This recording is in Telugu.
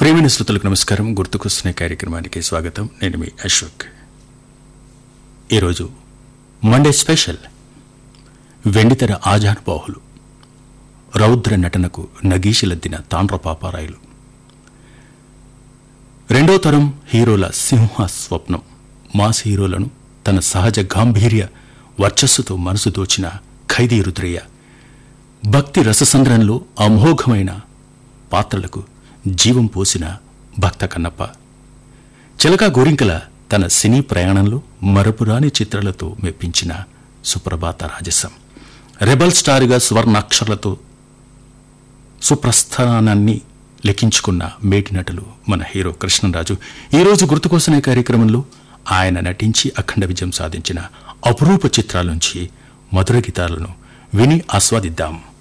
ప్రేమిణ శ్రోతలకు నమస్కారం గుర్తుకొస్తున్న కార్యక్రమానికి స్వాగతం నేను మీ అశోక్ ఈరోజు మండే స్పెషల్ వెండితెర ఆజానుబాహులు రౌద్ర నటనకు నగీషిలద్దిన తాండ్ర పాపారాయులు రెండో తరం హీరోల సింహ స్వప్నం మాస్ హీరోలను తన సహజ గాంభీర్య వర్చస్సుతో మనసు దోచిన ఖైదీ రుద్రయ్య భక్తి రససంద్రంలో అమోఘమైన పాత్రలకు జీవం పోసిన భక్త కన్నప్ప చిలక గోరింకల తన సినీ ప్రయాణంలో మరపురాని చిత్రాలతో మెప్పించిన సుప్రభాత రాజసం రెబల్ స్టార్గా స్వర్ణాక్షరాలతో సుప్రస్థానాన్ని లెక్కించుకున్న మేటి నటులు మన హీరో కృష్ణరాజు ఈరోజు గుర్తుకోసనే కార్యక్రమంలో ఆయన నటించి అఖండ విజయం సాధించిన అపురూప చిత్రాల నుంచి మధుర గీతాలను విని ఆస్వాదిద్దాం